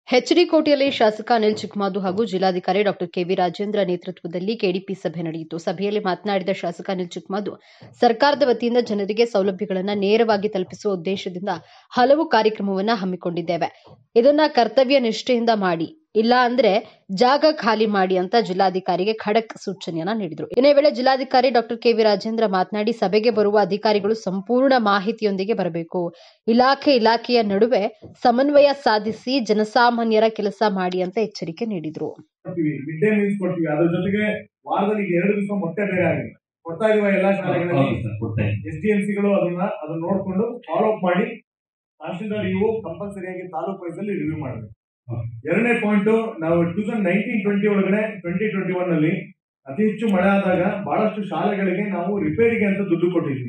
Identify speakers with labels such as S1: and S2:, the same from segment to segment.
S1: ಎಚ್ಡಿಕೋಟೆಯಲ್ಲಿ ಶಾಸಕ ಅನಿಲ್ ಚಿಕ್ಕಮಾದು ಹಾಗೂ ಜಿಲ್ಲಾಧಿಕಾರಿ ಡಾಕ್ಟರ್ ಕೆವಿ ರಾಜೇಂದ್ರ ನೇತೃತ್ವದಲ್ಲಿ ಕೆಡಿಪಿ ಸಭೆ ನಡೆಯಿತು ಸಭೆಯಲ್ಲಿ ಮಾತನಾಡಿದ ಶಾಸಕ ಅನಿಲ್ ಚಿಕ್ಕಮಾದು ಸರ್ಕಾರದ ವತಿಯಿಂದ ಜನರಿಗೆ ಸೌಲಭ್ಯಗಳನ್ನು ನೇರವಾಗಿ ತಲುಪಿಸುವ ಉದ್ದೇಶದಿಂದ ಹಲವು ಕಾರ್ಯಕ್ರಮವನ್ನು ಹಮ್ಮಿಕೊಂಡಿದ್ದೇವೆ ಇದನ್ನ ಕರ್ತವ್ಯ ನಿಷ್ಠೆಯಿಂದ ಮಾಡಿ ಇಲ್ಲ ಅಂದ್ರೆ ಜಾಗ ಖಾಲಿ ಮಾಡಿ ಅಂತ ಜಿಲ್ಲಾಧಿಕಾರಿಗೆ ಖಡಕ್ ಸೂಚನೆಯನ್ನ ನೀಡಿದರು ಇದೇ ವೇಳೆ ಜಿಲ್ಲಾಧಿಕಾರಿ ಡಾಕ್ಟರ್ ಕೆವಿ ರಾಜೇಂದ್ರ ಮಾತನಾಡಿ ಸಭೆಗೆ ಬರುವ ಅಧಿಕಾರಿಗಳು ಸಂಪೂರ್ಣ ಮಾಹಿತಿಯೊಂದಿಗೆ ಬರಬೇಕು ಇಲಾಖೆ ಇಲಾಖೆಯ ನಡುವೆ ಸಮನ್ವಯ ಸಾಧಿಸಿ ಜನಸಾಮಾನ್ಯರ ಕೆಲಸ ಮಾಡಿ ಅಂತ ಎಚ್ಚರಿಕೆ ನೀಡಿದರು
S2: ಕೊಡ್ತೀವಿ ಮಿಡ್ ಡೇ ಮೀಲ್ಸ್ ಕೊಡ್ತೀವಿ ಅದ್ರ ಜೊತೆಗೆ ವಾರದಲ್ಲಿ ಈಗ ಎರಡು ದಿವಸ ಮೊಟ್ಟೆ ಬೇರೆ ಆಗಿದೆ ಕೊಡ್ತಾ ಇದೀವ ಎಲ್ಲಾ ಶಾಲೆಗಳಲ್ಲಿ
S3: ಹೌದು ಸರ್ ಕೊಡ್ತಾ ಇದ್ದೀನಿ
S2: ಎಸ್ ಡಿ ಎಂ ಸಿಗಳು ಅದನ್ನ ಅದನ್ನ ನೋಡ್ಕೊಂಡು ಫಾಲೋ ಅಪ್ ಮಾಡಿ ತಹಶೀಲ್ದಾರ್ ಇವು ಕಂಪಲ್ಸರಿಯಾಗಿ ತಾಲೂಕು ವೈಸಲ್ಲಿ ರಿವ್ಯೂ ಮಾಡಬೇಕು
S3: ಹೌದು.
S2: ಎರಡನೇ ಪಾಯಿಂಟ್ ನಾವು ಟೂ ತೌಸಂಡ್ ನೈನ್ಟೀನ್ ಟ್ವೆಂಟಿ ಒಳಗಡೆ ಟ್ವೆಂಟಿ ಟ್ವೆಂಟಿ ಒನ್ ಅಲ್ಲಿ ಅತಿ ಹೆಚ್ಚು ಮಳೆ ಆದಾಗ ಬಹಳಷ್ಟು ಶಾಲೆಗಳಿಗೆ ನಾವು ರಿಪೇರಿಗೆ ಅಂತ ದುಡ್ಡು ಕೊಟ್ಟಿದ್ವಿ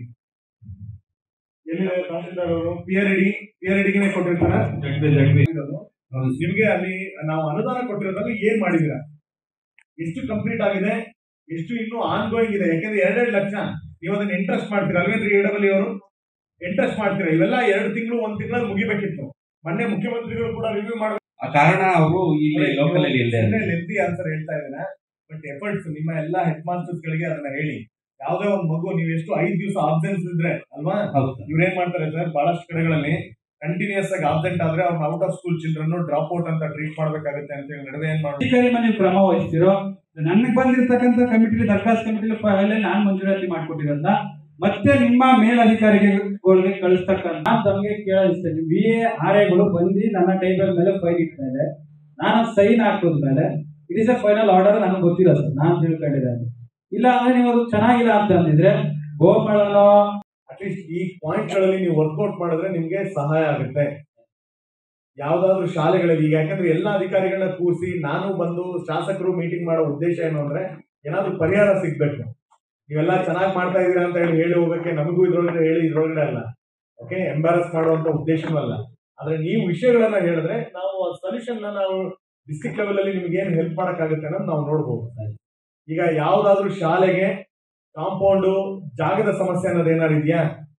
S2: ಎಲ್ಲಿ ತಹಶೀಲ್ದಾರ್ ಅವರು P R D P R ಡಿಗೆ ಕೊಟ್ಟಿರ್ತಾರ
S3: ಜಡ್ಬಿ ಜಡ್ಬಿ ಹೌದು
S2: ನಿಮ್ಗೆ ಅಲ್ಲಿ ನಾವು ಅನುದಾನ ಕೊಟ್ಟಿರೋದ್ರಲ್ಲಿ ಏನ್ ಮಾಡಿದೀರಾ ಎಷ್ಟು ಕಂಪ್ಲೀಟ್ ಆಗಿದೆ ಎಷ್ಟು ಇನ್ನೂ ಆನ್ ಗೋಯಿಂಗ್ ಇದೆ ಯಾಕಂದ್ರೆ ಎರಡೆರಡು ಲಕ್ಷ ನೀವು ಅದನ್ನ ಇಂಟ್ರೆಸ್ಟ್ ಮಾಡ್ತೀರಾ ಅಲ್ವೇನ್ರಿ ಎ ಡಬ್ಲ್ಯೂ ಅವರು ಇಂಟ್ರೆಸ್ಟ್ ಮಾಡ್ತೀರಾ ಇವೆಲ್ಲ ಎರಡು ತಿಂಗಳು ಒಂದ್ ತಿಂಗಳಲ್ಲಿ ಮುಗಿಬೇಕಿತ್ತು ಮೊನ್ನೆ ಮುಖ್ಯಮಂತ್ರಿಗಳು ಕೂಡ ರಿವ್ಯೂ ಮಾಡಿ
S3: ಆ ಕಾರಣ ಅವರು ಇಲ್ಲಿ ಲೋಕಲ್ ಅಲ್ಲಿ ಇಲ್ಲದೆ
S2: ಲೆಂತಿ ಆನ್ಸರ್ ಹೇಳ್ತಾ ಇದ್ದೀರಾ ಬಟ್ ಎಫರ್ಟ್ಸ್ ನಿಮ್ಮ ಎಲ್ಲಾ ಹೆಡ್ ಮಾಸ್ಟರ್ಸ್ ಗಳಿಗೆ ಅದನ್ನ ಹೇಳಿ ಯಾವ್ದೇ ಒಂದ್ ಮಗು ನೀವು ಎಷ್ಟು ಐದ್ ದಿವಸ ಆಬ್ಸೆನ್ಸ್ ಇದ್ರೆ ಅಲ್ವಾ
S3: ಹೌದು ಸರ್
S2: ಇವ್ರೇನ್ ಮಾಡ್ತಾರೆ ಸರ್ ಬಹಳಷ್ಟು ಕಡೆಗಳಲ್ಲಿ ಕಂಟಿನ್ಯೂಸ್ ಆಗಿ ಆಬ್ಸೆಂಟ್ ಆದ್ರೆ ಅವ್ರನ್ನ out of school children drop out ಅಂತ ಟ್ರೀಟ್ ಮಾಡ್ಬೇಕಾಗುತ್ತೆ ಅಂತ ಹೇಳಿ ನಡುವೆ ಏನ್ ಮಾಡ್ತಾರೆ
S4: ಅಧಿಕಾರಿ ಮೇಲೆ ನೀವು ಕ್ರಮ ವಹಿಸ್ತಿರೋ ನನಗೆ ಬಂದಿರತಕ್ಕಂಥ ಕಮಿಟಿ ದರ್ಖಾಸ್ ಕಮಿಟಿ ಫೈಲ್ ನಾನು ಮಂಜೂರಾತಿ ಮಾಡ್ಕೊಟ್ಟಿರೋದ್ನ ಮತ್ತೆ ನಿಮ್ಮ ಮೇಲಧಿಕಾರಿಗಳಿಗೆ ಕಳಿಸ್ತಕ್ಕಂಥ ನಾನು ತಮಗೆ ಕೇಳಿಸ್ತೇನೆ ಬಿ ಎ ಆರ್ ಎಗಳು ಬಂದು ನನ್ನ ಟೇಬಲ್ ಮೇಲೆ ಫೈಲ್ ಇಟ್ತಾ ಇದೆ ನಾನು ಸೈನ್ ಹಾಕಿದ ಮೇಲೆ it is a final order ನನಗೆ ಗೊತ್ತಿಲ್ಲ ಸರ್ ನಾನು ತಿಳ್ಕೊಂಡಿದ್ದೇನೆ ಇಲ್ಲ ಅಂದ್ರೆ ನೀವು ಅದು ಚೆನ್ನಾಗಿಲ್ಲ ಅಂತ ಅಂದಿದ್ರೆ ಗೋಮಾಳನೋ
S2: ಅಟ್ಲೀಸ್ಟ್ ಈ ಪಾಯಿಂಟ್ ಗಳಲ್ಲಿ ನೀವು ವರ್ಕೌಟ್ ಮಾಡಿದ್ರೆ ನಿಮ್ಗೆ ಸಹಾಯ ಆಗುತ್ತೆ ಯಾವ್ದಾದ್ರು ಶಾಲೆಗಳಲ್ಲಿ ಈಗ ಯಾಕಂದ್ರೆ ಎಲ್ಲಾ ಅಧಿಕಾರಿಗಳನ್ನ ಕೂರಿಸಿ ನಾನು ಬಂದು ಶಾಸಕರು ಮೀಟಿಂಗ್ ಮಾಡೋ ಉದ್ದೇಶ ಏನು ಅಂದ್ರೆ ಏನಾದ್ರು ಪರಿಹಾರ ಸಿಗ್ಬೇಕು ನೀವೆಲ್ಲ ಚೆನ್ನಾಗಿ ಮಾಡ್ತಾ ಇದೀರಾ ಅಂತ ಹೇಳಿ ಹೇಳಿ ಹೋಗಕ್ಕೆ ನಮಗೂ ಇದ್ರೊಳಗಡೆ ಹೇಳಿ ಇದ್ರೊಳಗಡೆ ಅಲ್ಲ ಓಕೆ ಎಂಬಾರಸ್ ಮಾಡುವಂತ ಉದ್ದೇಶನೂ ಅಲ್ಲ ಆದ್ರೆ ನೀವು ವಿಷಯಗಳನ್ನ ಹೇಳಿದ್ರೆ ನಾವು ಸೊಲ್ಯೂಷನ್ ನಾವು ಡಿಸ್ಟ್ರಿಕ್ಟ್ ಲೆವೆಲ್ ಅಲ್ಲಿ ನಿಮ್ಗೆ ಏನ್ ಹೆಲ್ಪ್ ಮಾಡಕ್ಕಾಗುತ್ತೆ ಅನ್ನೋದು ನಾವು ನೋಡ್ಬೋದು ಈಗ ಯಾವ್ದಾದ್ರು ಶಾಲೆಗೆ ಕಾಂಪೌಂಡು ಜಾಗದ ಸಮಸ್ಯೆ ಅನ್ನೋದು ಏನಾರು ಇದೆಯಾ